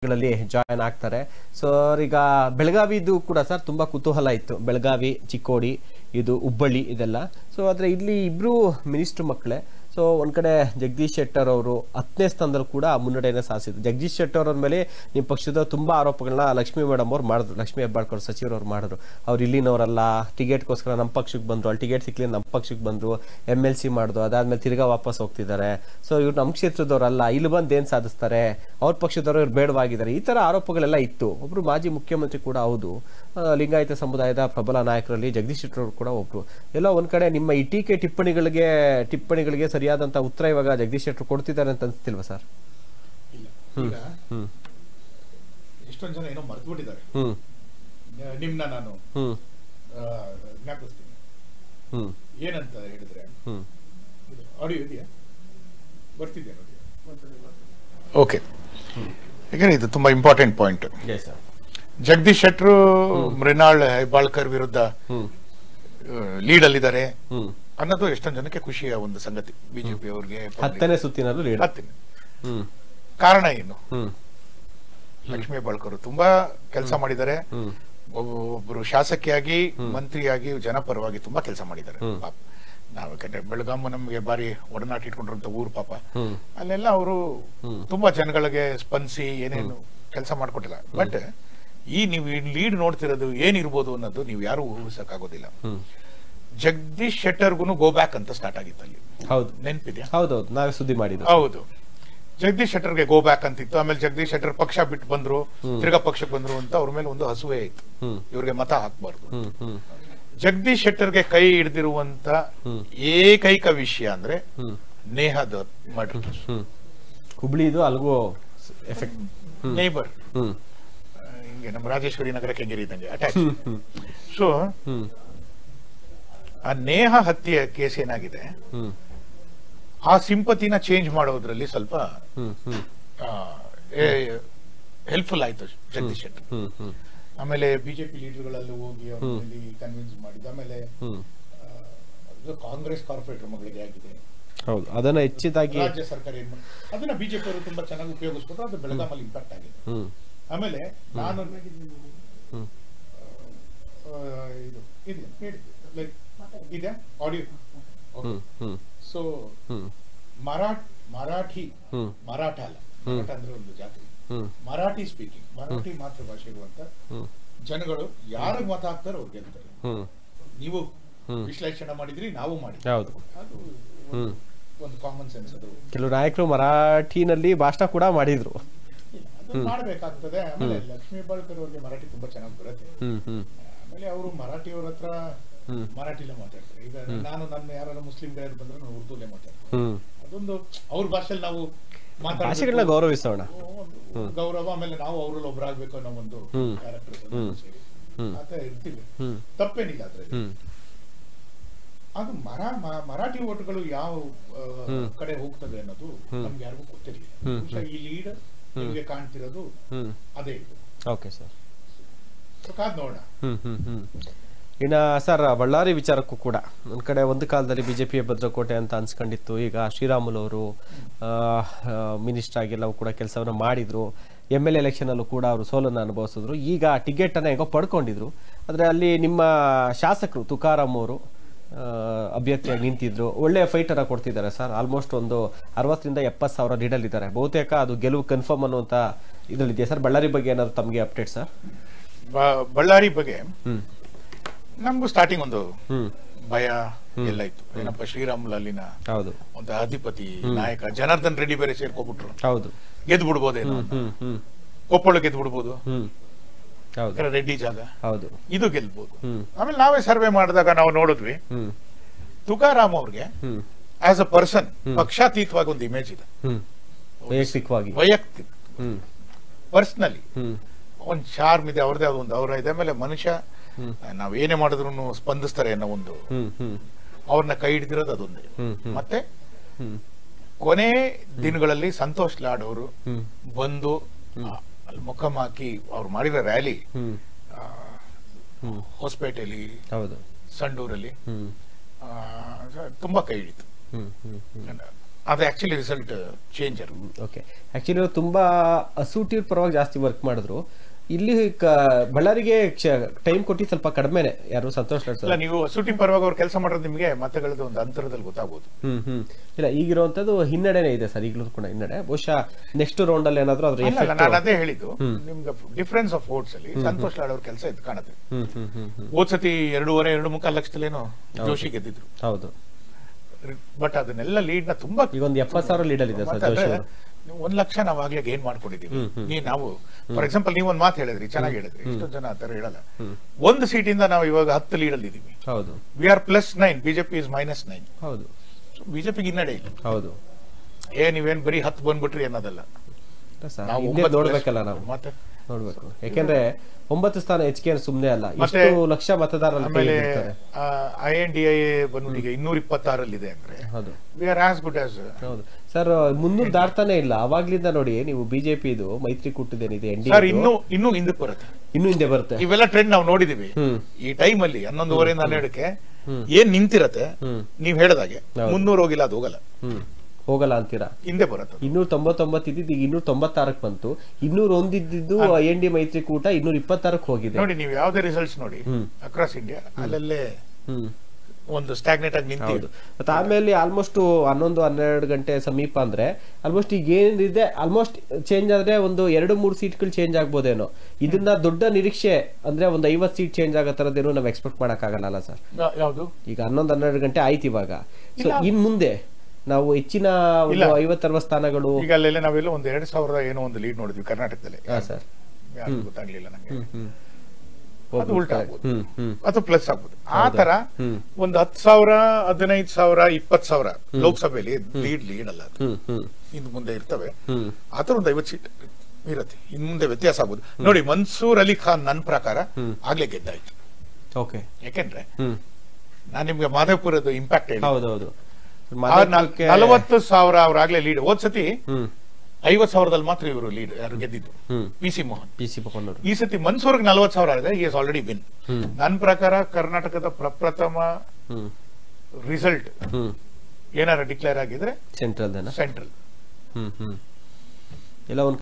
ಗಳಲ್ಲಿ ಜಾಯ್ನ್ ಆಗ್ತಾರೆ ಸೊ ಈಗ ಬೆಳಗಾವಿದು ಕೂಡ ಸರ್ ತುಂಬಾ ಕುತೂಹಲ ಇತ್ತು ಬೆಳಗಾವಿ ಚಿಕ್ಕೋಡಿ ಇದು ಹುಬ್ಬಳ್ಳಿ ಇದೆಲ್ಲ ಸೊ ಆದ್ರೆ ಇಲ್ಲಿ ಇಬ್ರು ಮಿನಿಸ್ಟರ್ ಮಕ್ಕಳೇ ಸೊ ಒಂದ್ ಕಡೆ ಜಗದೀಶ್ ಶೆಟ್ಟರ್ ಅವರು ಹತ್ತನೇ ಸ್ಥಾನದಲ್ಲಿ ಕೂಡ ಮುನ್ನಡೆಯನ್ನು ಸಾಧಿಸಿದ್ರು ಜಗದೀಶ್ ಶೆಟ್ಟರ್ ಅವ್ರ ಮೇಲೆ ನಿಮ್ಮ ಪಕ್ಷದ ತುಂಬಾ ಆರೋಪಗಳನ್ನ ಲಕ್ಷ್ಮೀ ಮೇಡಮ್ ಅವ್ರು ಮಾಡಿದ್ರು ಲಕ್ಷ್ಮೀ ಹೆಬ್ಬಾಳ್ಕರ್ ಸಚಿವರವ್ರು ಮಾಡಿದ್ರು ಅವ್ರು ಇಲ್ಲಿನವರಲ್ಲ ಟಿಕೆಟ್ಗೋಸ್ಕರ ನಮ್ಮ ಪಕ್ಷಕ್ಕೆ ಬಂದ್ರು ಅಲ್ಲಿ ಟಿಕೆಟ್ ಸಿಕ್ಲಿ ನಮ್ಮ ಪಕ್ಷಕ್ಕೆ ಬಂದ್ರು ಎಮ್ ಎಲ್ ಸಿ ಮಾಡಿದ್ರು ಅದಾದ್ಮೇಲೆ ತಿರ್ಗಾ ವಾಪಸ್ ಹೋಗ್ತಿದ್ದಾರೆ ಸೊ ಇವ್ರು ನಮ್ಮ ಕ್ಷೇತ್ರದವರಲ್ಲ ಇಲ್ಲಿ ಬಂದು ಏನ್ ಸಾಧಿಸ್ತಾರೆ ಅವ್ರ ಪಕ್ಷದವರು ಇವ್ರು ಬೇಡವಾಗಿದ್ದಾರೆ ಈ ತರ ಆರೋಪಗಳೆಲ್ಲ ಇತ್ತು ಒಬ್ರು ಮಾಜಿ ಮುಖ್ಯಮಂತ್ರಿ ಕೂಡ ಹೌದು ಆ, ಲಿಂಗಾಯತ ಸಮುದಾಯದ ಪ್ರಬಲ ನಾಯಕರಲ್ಲಿ ಜಗದೀಶ್ ಶೆಟ್ಟರ್ ಅವರು ಕೂಡ ಒಬ್ರು ಎಲ್ಲೋ ಒಂದ್ ಕಡೆ ನಿಮ್ಮ ಈ ಟೀಕೆ ಟಿಪ್ಪಣಿಗಳಿಗೆ ಟಿಪ್ಪಣಿಗಳಿಗೆ ಸರಿಯಾದಂತ ಉತ್ತರ ಇವಾಗ ಜಗದೀಶ್ ಶೆಟ್ಟರ್ ಕೊಡ್ತಿದ್ದಾರೆ ಅಂತ ಅನ್ಸ್ತಿಲ್ವಾ ಸರ್ ಇಲ್ಲ ಈಗ ಹ್ಮ್ ಎಷ್ಟೊಂದ್ ಜನ ಏನೋ ಮರ್ತು ಬಿಟ್ಟಿದ್ದಾರೆ ಹ್ಮ್ ನಿಮ್ನ ನಾನು ಹ್ಮ್ ಆ, ಜ್ಞಾಪಿಸ್ತೀನಿ ಹ್ಮ್ ಏನಂತ ಹೇಳಿದ್ರೆ ಹ್ಮ್ ಆಡಿಯೋ ಇದೆಯಾ ಬರ್ತಿದ್ಯಾ ಆಡಿಯೋ ಓಕೆ ಯಾಕಂದ್ರೆ ಇದು ತುಂಬಾ important point yes sir Jagadish ಶೆಟ್ರು ಮೃಣಾಳ್ ಹೆಬ್ಬಾಳ್ಕರ್ ವಿರುದ್ಧ ಹ್ಮ್ ಲೀಡ್ ಅಲ್ಲಿದ್ದಾರೆ ಹ್ಮ್ ಅನ್ನೋದು ಎಷ್ಟೊಂದು ಜನಕ್ಕೆ ಖುಷಿಯ ಒಂದು ಸಂಗತಿ ಬಿಜೆಪಿ ಅವ್ರಿಗೆ ಹತ್ತನೇ ಸುತ್ತಿನಲ್ಲೂ ಲೀಡ್ ಹತ್ತನೇ. ಹ್ಮ್ ಕಾರಣ ಏನು ಹ್ಮ್ ಲಕ್ಷ್ಮೀ ಹೆಬ್ಬಾಳ್ಕರ್ ತುಂಬಾ ಕೆಲಸ ಮಾಡಿದ್ದಾರೆ ಹ್ಮ್ ಒಬ್ಬ- ಒಬ್ರು ಶಾಸಕಿಯಾಗಿ ಮಂತ್ರಿಯಾಗಿ ಜನಪರವಾಗಿ ತುಂಬಾ ಕೆಲಸ ಮಾಡಿದ್ದಾರೆ ಹ್ಮ್. ಪಾಪ ನಾವು ಯಾಕಂದ್ರೆ ಬೆಳಗಾಮು ನಮ್ಗೆ ಬಾರಿ ಒಡನಾಟ ಇಟ್ಕೊಂಡಿರುವಂತ ಊರು ಪಾಪ ಹ್ಮ್ ಅಲ್ಲೆಲ್ಲ ಅವರು ಹ್ಮ್. ತುಂಬಾ ಜನಗಳಿಗೆ ಸ್ಪಂದಿಸಿ ಏನೇನು ಕೆಲಸ ಮಾಡ್ಕೊಟ್ಟಿಲ್ಲ ಬಟ್ ಈ ನೀವು ಲೀಡ್ ನೋಡ್ತಿರೋದು ಏನಿರ್ಬೋದು ಅನ್ನೋದು ನೀವು ಯಾರು ಊಹಿಸಕ್ಕಾಗೋದಿಲ್ಲ ಹ್ಮ್ ಜಗದೀಶ್ ಶೆಟ್ಟರ್ಗುನು ಗೋ ಬ್ಯಾಕ್ ಅಂತ ಸ್ಟಾರ್ಟ್ ಆಗಿತ್ತು ಅಲ್ಲಿ ಹೌದು ನೆನ್ಪಿದ್ಯಾ ಹೌದೌದು ನಾವೇ ಸುದ್ದಿ ಮಾಡಿದ್ದು ಹೌದು ಜಗದೀಶ್ ಶೆಟ್ಟರ್ಗೆ ಗೋ ಬ್ಯಾಕ್ ಅಂತಿತ್ತು ಆಮೇಲೆ ಜಗದೀಶ್ ಶೆಟ್ಟರ್ ಪಕ್ಷ ಬಿಟ್ಟು ಬಂದ್ರು ತಿರ್ಗಾ ಪಕ್ಷಕ್ಕೆ ಬಂದ್ರು ಅಂತ ಅವ್ರ ಮೇಲೆ ಒಂದು ಹಸುವೆ ಇತ್ತು ಹ್ಮ್ ಇವ್ರಿಗೆ ಮತ ಹಾಕ್ಬಾರ್ದು ಹ್ಮ್ ಹ್ಮ್ ಜಗದೀಶ್ ಶೆಟ್ಟರ್ಗೆ ಕೈ ಹಿಡಿದಿರುವಂತ ಹ್ಮ್. ಏಕೈಕ ವಿಷಯ ಅಂದ್ರೆ ಹ್ಮ್ ನೇಹದ ಮರ್ಡರ್ ಹ್ಮ್ ಹುಬ್ಳಿದು ಅಲ್ಗೂ ಎಫೆಕ್ಟ್ ನೇಬರ್ ಹ್ಮ್ ಹಿಂಗೆ ನಮ್ಮ ರಾಜೇಶ್ವರಿ ನಗರ ಕೆಂಗೇರಿ ಇದ್ದಂಗೆ ಅಟ್ಯಾಚ್ ಹ್ಮ್ ಸೊ ಹ್ಮ್ ಆ ನೇಹ ಹತ್ಯೆ ಕೇಸ್ ಏನಾಗಿದೆ ಹ್ಮ್ ಆ ಸಿಂಪತಿನ ಚೇಂಜ್ ಮಾಡೋದ್ರಲ್ಲಿ ಸ್ವಲ್ಪ ಹ್ಮ್ ಹ್ಮ್ ಹೆಲ್ಪ್ಫುಲ್ ಆಯ್ತು ಜಗದೀಶ್ ಶೆಟ್ಟರ್ ಹ್ಮ್ ಹ್ಮ್ ಆಮೇಲೆ ಬಿಜೆಪಿ ಲೀಡರ್ಗಳಲ್ಲಿ ಹೋಗಿ ಅವ್ರಲ್ಲಿ ಕನ್ವಿನ್ಸ್ ಮಾಡಿದ್ದು ಆಮೇಲೆ ಹ್ಮ್ ಆ, ಇದು ಕಾಂಗ್ರೆಸ್ ಕಾರ್ಪೊರೇಟರ್ ಮಗಳಿಗೆ ಆಗಿದೆ ಹೌದು ಅದನ್ನ ಹೆಚ್ಚಿದಾಗಿ ರಾಜ್ಯ ಸರ್ಕಾರ ಏನ್ ಮಾಡಿ ಅದನ್ನ ಬಿಜೆಪಿ ಅವರು ತುಂಬಾ ಚೆನ್ನಾಗಿ ಉಪಯೋಗಿಸ್ಬಿಟ್ರು ಅದು ಬೆಳಗಾಮಲ್ಲಿ ಇಂಪ್ಯಾಕ್ಟ್ ಆಗಿದೆ ಹ್ಮ್ ಆಮೇಲೆ ನಾನು ಹ್ಮ್ ಆ, ಇದು ಇದೆ ಹೇಳಿ ಲೈಕ್ ಇದೆ ಆಡಿಯೋ ಹ್ಮ್ ಹ್ಮ್ ಸೊ ಹ್ಮ್ ಮರಾಠ್ ಮರಾಠಿ ಹ್ಮ್ ಮರಾಠ ಅಲ್ಲ ಮರಾಠ ಅಂದ್ರೆ ಒಂದು ಜಾತಿ ಹ್ಮ್ ಮರಾಠಿ ಸ್ಪೀಕಿಂಗ್ ಮರಾಠಿ ಮಾತೃಭಾಷೆ ಇರುವಂತ ಹ್ಮ್ ಜನಗಳು ಯಾರಿಗೆ ಮತ ಹಾಕ್ತಾರೋ ಅವ್ರು ಗೆಲ್ತಾರೆ ಹ್ಮ್ ನೀವು ಹ್ಮ್. ವಿಶ್ಲೇಷಣೆ ಮಾಡಿದ್ರಿ ನಾವು ಮಾಡಿದ್ವಿ ಹೌದು ಅದು ಹ್ಮ್ ಒಂದು ಕಾಮನ್ ಸೆನ್ಸ್ ಅದು ಕೆಲವು ನಾಯಕರು ಮರಾಠಿನಲ್ಲಿ ಭಾಷಣ ಕೂಡ ಮಾಡಿದ್ರು ಇಲ್ಲ, ಅದು ಮಾಡ್ಬೇಕಾಗ್ತದೆ ಆಮೇಲೆ ಲಕ್ಷ್ಮೀ ಬಾಳ್ಕರ್ ಅವ್ರಿಗೆ ಮರಾಠಿ ತುಂಬಾ ಚೆನ್ನಾಗಿ ಬರುತ್ತೆ ಹ್ಮ್ ಹ್ಮ್ ಆಮೇಲೆ ಅವರು ಮರಾಠಿಯವ್ರ ಹತ್ರ ಹ್ಮ್. ಮರಾಠಿಲೇ ಮಾತಾಡ್ತಾರೆ ಈಗ ನಾನು ನನ್ನ ಯಾರು ಮುಸ್ಲಿಂ ಗೆಳೆಯರು ಬಂದ್ರೆ ನಾನು ಉರ್ದುಲೇ ಮಾತಾಡ್ತೀನಿ ಹ್ಮ್ ಅದೊಂದು ಅವ್ರ ಭಾಷೆಯಲ್ಲಿ ನಾವು ಮಾತಾಡ್ಬೇಕು. ಭಾಷೆಗಳನ್ನ ಗೌರವಿಸೋಣ ಒಂದು ಗೌರವ ಆಮೇಲೆ ನಾವು ಅವ್ರಲ್ಲಿ ಒಬ್ಬರಾಗ್ಬೇಕು ಅನ್ನೋ ಒಂದು ಹ್ಮ್. ಕ್ಯಾರೆಕ್ಟರ್ ಹ್ಮ್. ಹ್ಮ್. ಆತ ಇರ್ತೀವಿ ಹ್ಮ್ ತಪ್ಪೇನಿಲ್ಲ ಅದ್ರಲ್ಲಿ ಹ್ಮ್ ಅದು ಮರ ಮ- ಮರಾಠಿ ಓಟ್ಗಳು ಯಾವ ಆ, ಹ್ಮ್. ಕಡೆ ಹೋಗ್ತದೆ ಅನ್ನೋದು ಹ್ಮ್. ನಮ್ಗೆ ಯಾರಿಗೂ ಗೊತ್ತಿರಲಿಲ್ಲ ಹ್ಮ್. ಬಹುಶಃ ಈ ಲೀಡ್ ನಿಮಗೆ ಕಾಣ್ತಿರೋದು ಹ್ಮ್ ಅದೇ ಇದು ಓಕೆ ಸರ್ ಸೊ ಕಾದ್ ನೋಡೋಣ ಹ್ಮ್ ಹ್ಮ್ ಹ್ಮ್ ಇನ್ನ ಸರ್ ಬಳ್ಳಾರಿ ವಿಚಾರಕ್ಕೂ ಕೂಡ ಒಂದ್ ಕಡೆ ಒಂದು ಕಾಲದಲ್ಲಿ ಬಿಜೆಪಿಯ ಭದ್ರಕೋಟೆ ಅಂತ ಅನ್ಸ್ಕೊಂಡಿತ್ತು ಈಗ ಶ್ರೀರಾಮುಲು ಅವರು ಮಿನಿಸ್ಟರ್ ಆಗಿ ಎಲ್ಲವೂ ಕೂಡ ಕೆಲಸವನ್ನ ಮಾಡಿದ್ರು ಎಮ್ ಎಲ್ ಎಲೆಕ್ಷನ್ ಅಲ್ಲೂ ಕೂಡ ಅವರು ಸೋಲನ್ನು ಅನುಭವಿಸಿದ್ರು ಈಗ ಟಿಕೆಟ್ ಅನ್ನ ಹೇಗೋ ಪಡ್ಕೊಂಡಿದ್ರು ಆದ್ರೆ ಅಲ್ಲಿ ನಿಮ್ಮ ಶಾಸಕರು ತುಕಾರಾಮ್ ಅವರು ಆ, ಅಭ್ಯರ್ಥಿಯಾಗಿ ನಿಂತಿದ್ರು ಒಳ್ಳೆಯ ಫೈಟರ್ ಕೊಡ್ತಿದ್ದಾರೆ ಸರ್ ಆಲ್ಮೋಸ್ಟ್ ಒಂದು ಅರವತ್ತರಿಂದ ಎಪ್ಪತ್ತು ಸಾವಿರ ಲೀಡಲ್ಲಿದ್ದಾರೆ ಬಹುತೇಕ ಅದು ಗೆಲುವು ಕನ್ಫರ್ಮ್ ಅನ್ನುವಂಥ ಇದರಲ್ಲಿದೆಯಾ ಸರ್ ಬಳ್ಳಾರಿ ಬಗ್ಗೆ ಏನಾದ್ರು ತಮಗೆ ಅಪ್ಡೇಟ್ ಸರ್ ಬ- ಬಳ್ಳಾರಿ ಬಗ್ಗೆ ಹ್ಮ್ ನಮಗೂ ಸ್ಟಾರ್ಟಿಂಗ್ ಒಂದು ಹ್ಮ್ ಭಯ ಎಲ್ಲ ಇತ್ತು ಏನಪ್ಪ ಶ್ರೀರಾಮುಲು ಅಲ್ಲಿನ ಹೌದು ಒಂದು ಅಧಿಪತಿ ನಾಯಕ ಜನಾರ್ದನ್ ರೆಡ್ಡಿ ಬೇರೆ ಸೇರ್ಕೊಬಿಟ್ರು ಹೌದು ಗೆದ್ದು ಬಿಡ್ಬೋದೇನೋ ಹ್ಮ್ ಹ್ಮ್ ಹ್ಮ್ ಕೊಪ್ಪಳ ಗೆದ್ದು ಬಿಡ್ಬೋದು ಹ್ಮ್ ಹೌದು ಯಾಕಂದ್ರೆ ರೆಡ್ಡಿ ಜಾಗ ಹೌದು ಇದು ಗೆಲ್ಬೋದು ಹ್ಮ್ ಆಮೇಲೆ ನಾವೇ ಸರ್ವೆ ಮಾಡಿದಾಗ ನಾವು ನೋಡಿದ್ವಿ ಹ್ಮ್ ತುಕಾರಾಮ್ ಅವ್ರಿಗೆ ಹ್ಮ್ ಆಸ್ ಅ ಪರ್ಸನ್ ಪಕ್ಷಾತೀತವಾಗಿ ಒಂದು ಇಮೇಜ್ ಇದೆ ಹ್ಮ್ ವೈಯಕ್ತಿಕವಾಗಿ ವೈಯಕ್ತಿಕ ಹ್ಮ್ ಪರ್ಸನಲಿ ಹ್ಮ್ ಒಂದ್ ಚಾರ್ಮ್ ಇದೆ ಅವ್ರದೇ ಆದ ಒಂದು ಅವರ ಇದೆ ಆಮೇಲೆ ಮನುಷ್ಯ ಹ್ಮ್. ನಾವ್ ಏನೇ ಮಾಡಿದ್ರು ಸ್ಪಂದಿಸ್ತಾರೆ ಅನ್ನೋ ಒಂದು ಹ್ಮ್ ಹ್ಮ್ ಅವ್ರನ್ನ ಕೈ ಹಿಡಿದಿರೋದು ಅದೊಂದೇ ಹ್ಮ್ ಹ್ಮ್ ಮತ್ತೆ ಹ್ಮ್ ಕೊನೆ ದಿನಗಳಲ್ಲಿ ಸಂತೋಷ್ ಲಾಡ್ ಅವರು ಹ್ಮ್ ಬಂದು ಆ, ಅಲ್ಲಿ ಮುಖಮ್ ಹಾಕಿ ಅವ್ರು ಮಾಡಿರೋ ರ್ಯಾಲಿ ಹ್ಮ್ ಹ್ಮ್ ಹೊಸಪೇಟೆಯಲ್ಲಿ ಹೌದು ಸಂಡೂರಲ್ಲಿ ಹ್ಮ್ ಆ, ತುಂಬಾ ಕೈ ಹಿಡಿತು ಹ್ಮ್ ಹ್ಮ್ ಹ್ಮ್ ಅದು actually result changer okay actually ಅವ್ರು ತುಂಬಾ ಅಸೂಟಿವ್ ಪರವಾಗಿ ಜಾಸ್ತಿ ವರ್ಕ್ ಮಾಡಿದ್ರು ಇಲ್ಲಿ ಕ- ಬಳ್ಳಾರಿಗೆ ಟೈಮ್ ಕೊಟ್ಟು ಸ್ವಲ್ಪ ಕಡಿಮೆನೆ ಯಾರು ಸಂತೋಷ್ ಲಾಡ್ ಇಲ್ಲ ಸರ್ ನೀವು ಸುಟಿ ಪರವಾಗಿ ಅವ್ರು ಕೆಲಸ ಮಾಡೋದು ನಿಮಗೆ ಮತಗಳದ್ದು ಒಂದು ಅಂತರದಲ್ಲಿ ಗೊತ್ತಾಗ್ಬೋದು ಹ್ಮ್ ಹ್ಮ್ ಇಲ್ಲ ಈಗಿರುವಂತದ್ದು ಹಿನ್ನಡೆನೇ ಇದೆ ಸರ್ ಈಗಲೂ ಕೂಡ ಹಿನ್ನಡೆ ಬಹುಶಃ ನೆಕ್ಸ್ಟ್ ರೌಂಡ್ ಅಲ್ಲಿ ಏನಾದ್ರು ಅದ್ರ ಅಲ್ಲ, ಅಲ್ಲ, ಎಫೆಕ್ಟ್ ನಾನು ಅದೇ ಹೇಳಿದ್ದು ನಿಮ್ಗೆ ಡಿಫರೆನ್ಸ್ ಆಫ್ ವೋಟ್ಸ್ ಅಲ್ಲಿ ಸಂತೋಷ್ ಲಾಡ್ ಅವ್ರ ಕೆಲಸ ಇದು ಕಾಣುತ್ತೆ ಹ್ಮ್ ಹ್ಮ್ ಹ್ಮ್ ಹ್ಮ್ ಹೋದ್ ಸತಿ ಎರಡೂವರೆ ಎರಡು ಮುಕ್ಕಾಲು ಲಕ್ಷದಲ್ಲೇನೋ ಜೋಶಿ ಗೆದ್ದಿದ್ರು ಹೌದು ಬಟ್ ಅದನ್ನೆಲ್ಲ ಲೀಡ್ ನ ತುಂಬಾ ಈಗ ಒಂದು ಎಪ್ಪತ್ತು ಸಾವಿರ ಲೀಡಲ್ ಇದೆ ಸರ್ ಮತ್ತೆ ಜೋಶಿ ಅದೇ, ಅವರು ನೀವು ಒಂದ್ ಲಕ್ಷ ನಾವು ಆಗ್ಲೇ ಗೇನ್ ಮಾಡ್ಕೊಂಡಿದೀವಿ ನೀ ನಾವು ಫಾರ್ ಎಕ್ಸಾಂಪಲ್ ನೀವು ಒಂದ್ ಮಾತು ಹೇಳಿದ್ರಿ ಚೆನ್ನಾಗಿ ಹೇಳಿದ್ರಿ ಎಷ್ಟೊಂದು ಜನ ಆತರ ಹೇಳಲ್ಲ ಒಂದು ಸೀಟಿಂದ ನಾವು ಇವಾಗ ಹತ್ತು ಲೀಡ್ ಅಲ್ಲಿ ಇದೀವಿ ಹೌದು we are plus nine BJP is minus nine ಹೌದು ಬಿಜೆಪಿಗೆ ಹಿನ್ನಡೆ ಇಲ್ಲ ಹೌದು ಏ ನೀವೇನ್ ಬರೀ ಹತ್ತು ಬಂದ್ಬಿಟ್ರಿ ಅನ್ನೋದಲ್ಲ ಇಲ್ಲ ಸರ್ ನಾವು ಹಿಂದೆ ಒಂಬತ್ತು ನೋಡ್ಬೇಕಲ್ಲ ನಾವು ಮತ್ತೆ ನೋಡ್ಬೇಕು ಯಾಕೆಂದ್ರೆ ಒಂಬತ್ತು ಸ್ಥಾನ ಹೆಚ್ಚಿಗೆ ಸುಮ್ನೆ ಅಲ್ಲ ಮತ್ತೆ ಎಷ್ಟು ಲಕ್ಷ ಮತದಾರರಲ್ಲಿ ಆಮೇಲೆ ಕೈಲಿರ್ತಾರೆ. ಐ ಎನ್ ಡಿ ಐ ಬಂದ್ಬಿಟ್ಟು ಈಗ ಇನ್ನೂರ ಇಪ್ಪತ್ತಾರಲ್ಲಿದೆ ಅಂದ್ರೆ ಹೌದು we are as good as ಹೌದು ಸರ್ ಮುನ್ನೂರು ದಾಟ್ತಾನೆ ಇಲ್ಲ ಅವಾಗ್ಲಿಂದ ನೋಡಿ ನೀವು ಬಿಜೆಪಿ ಇದು ಮೈತ್ರಿಕೂಟದೇನಿದೆ ಎನ್ ಡಿ ಸರ್ ಇನ್ನೂ ಇನ್ನೂ ಹಿಂದಕ್ಕೆ ಬರುತ್ತೆ ಇನ್ನು ಹಿಂದೆ ಬರುತ್ತೆ ಇವೆಲ್ಲ ಟ್ರೆಂಡ್ ನಾವು ನೋಡಿದೀವಿ ಹ್ಮ್ ಈ ಟೈಮ್ ಅಲ್ಲಿ ಹನ್ನೊಂದುವರೆಯಿಂದ ಹನ್ನೆರಡಕ್ಕೆ ಏನ್ ನಿಂತಿರತ್ತೆ ಹ್ಮ್ ನೀವ್ ಹೇಳ್ದಾಗೆ ಹೌದು. ಮುನ್ನೂರು ಹೋಗಿಲ್ಲ ಅದು ಹೋಗಲ್ಲ ಹ್ಮ್ ಹೋಗಲ್ಲ ಅಂತೀರಾ ಹಿಂದೆ ಬರುತ್ತೆ ಇನ್ನೂರ ತೊಂಬತ್ತೊಂಬತ್ತು ಇದ್ದಿದ್ದು ಈಗ ಇನ್ನೂರ ತೊಂಬತ್ತಾರಕ್ಕೆ ಬಂತು ಇನ್ನೂರ ಒಂದಿದ್ದು ಎನ್ ಡಿ ಮೈತ್ರಿಕೂಟ ಇನ್ನೂರ ಇಪ್ಪತ್ತಾರಕ್ಕೆ ಹೋಗಿದೆ ನೋಡಿ ನೀವು ಯಾವ್ದೇ ರಿಸಲ್ಟ್ಸ್ ನೋಡಿ ಹ್ಮ್. ಅಕ್ರಾಸ್ ಇಂಡಿಯಾ ಅಲ್ಲಲ್ಲೇ ಹ್ಮ್ ಒಂದು ಸ್ಟಾಗ್ನೇಟ್ ಆಗಿ ನಿಂತಿದೆ ಹೌದು ಮತ್ತೆ ಆಮೇಲೆ ಆಲ್ಮೋಸ್ಟ್ ಹನ್ನೊಂದು ಹನ್ನೆರಡು ಗಂಟೆ ಸಮೀಪ ಅಂದ್ರೆ ಆಲ್ಮೋಸ್ಟ್ ಈಗ ಏನಿದೆ ಆಲ್ಮೋಸ್ಟ್ ಚೇಂಜ್ ಆದ್ರೆ ಒಂದು ಎರಡು ಮೂರು ಸೀಟ್ಗಳು ಚೇಂಜ್ ಆಗ್ಬೋದೇನೋ ಇದನ್ನ ದೊಡ್ಡ ನಿರೀಕ್ಷೆ ಅಂದ್ರೆ ಒಂದು ಐವತ್ತು ಸೀಟ್ ಚೇಂಜ್ ಆಗೋ ಥರದ್ದೇನು ನಾವು ಎಕ್ಸ್ಪೆಕ್ಟ್ ಮಾಡಕ್ಕಾಗಲ್ಲ ಸರ್ ಯಾ- ಯಾವ್ದು ಈಗ ಹನ್ನೊಂದು ಹನ್ನೆರಡು ಗಂಟೆ ಆಯ್ತು ಇವಾಗ ಸೊ ಇನ್ ಮುಂದೆ ನಾವು ಹೆಚ್ಚಿನ ಒಂದು ಇಲ್ಲ. ಐವತ್ತರವತ್ತು ಸ್ಥಾನಗಳು ಈಗ ಅಲ್ಲೆಲ್ಲ ನಾವೆಲ್ಲ ಒಂದ್ ಎರಡ್ ಸಾವಿರದ ಏನೋ ಒಂದು ಲೀಡ್ ನೋಡಿದ್ವಿ ಕರ್ನಾಟಕದಲ್ಲಿ ಹಾ ಸರ್ ಯಾರು ಗೊತ್ತಾಗ್ಲಿಲ್ಲ ನಂಗೆ ಹ್ಮ್ ಅದು ಉಲ್ಟಾ ಆಗ್ಬೋದು ಹ್ಮ್ ಹ್ಮ್ ಅದು ಪ್ಲಸ್ ಆಗ್ಬೋದು ಆ ತರ ಹ್ಮ್. ಒಂದು ಹತ್ತು ಸಾವಿರ ಹದಿನೈದು ಸಾವಿರ ಇಪ್ಪತ್ತು ಸಾವಿರ ಲೋಕಸಭೆಯಲ್ಲಿ ಲೀಡ್ ಲೀಡ್ ಅಲ್ಲ ಅದು ಹ್ಮ್ ಹ್ಮ್ ಇನ್ನು ಮುಂದೆ ಇರ್ತವೆ ಹ್ಮ್ ಆ ಥರ ಒಂದು ಐವತ್ತು ಸೀಟ್ ಇರುತ್ತೆ ಇನ್ನು ಮುಂದೆ ವ್ಯತ್ಯಾಸ ಆಗ್ಬೋದು ನೋಡಿ ಮನ್ಸೂರ್ ಅಲಿ ಖಾನ್ ನನ್ನ ಪ್ರಕಾರ ಆಗ್ಲೇ ಗೆದ್ದಾಯ್ತು ಓಕೆ ಯಾಕೆಂದ್ರೆ ಹ್ಮ್ ನಾನು ನಿಮ್ಗೆ ಮಾಧವಪುರದ ಇಂಪ್ಯಾಕ್ಟ್ ಹೇಳಿ ಹೌದೌದು ಆ ಮಾದಪ್ಪಕ್ಕೆ- ನಲ್- ನಲವತ್ತು ಸಾವಿರ ಅವ್ರು ಆಗ್ಲೇ ಲೀಡ್ ಹೋದ್ ಸತಿ ಹ್ಮ್ ಐವತ್ ಸಾವಿರದಲ್ಲಿ ಮಾತ್ರ ಇವರು ಲೀಡ್ ಯಾರು ಗೆದ್ದಿದ್ದು ಹ್ಮ್ P C Mohan P C ಪಪ್ಪನವರು ಈ ಸತಿ ಮನ್ಸೂರ್ಗೆ ನಲವತ್ತು ಸಾವಿರ ಆಗಿದೆ ಈಸ್ ಆಲ್ರೆಡಿ ವಿನ್ ಹ್ಮ್ ನನ್ನ ಪ್ರಕಾರ ಕರ್ನಾಟಕದ ಪ್ರಪ್ರಥಮ ಹ್ಮ್ ರಿಸಲ್ಟ್ ಹ್ಮ್ ಏನಾರ ಡಿಕ್ಲೇರ್ ಆಗಿದ್ರೆ ಸೆಂಟ್ರಲ್ ದನ ಸೆಂಟ್ರಲ್ ಹ್ಮ್ ಹ್ಮ್ ಎಲ್ಲ ಒಂದ್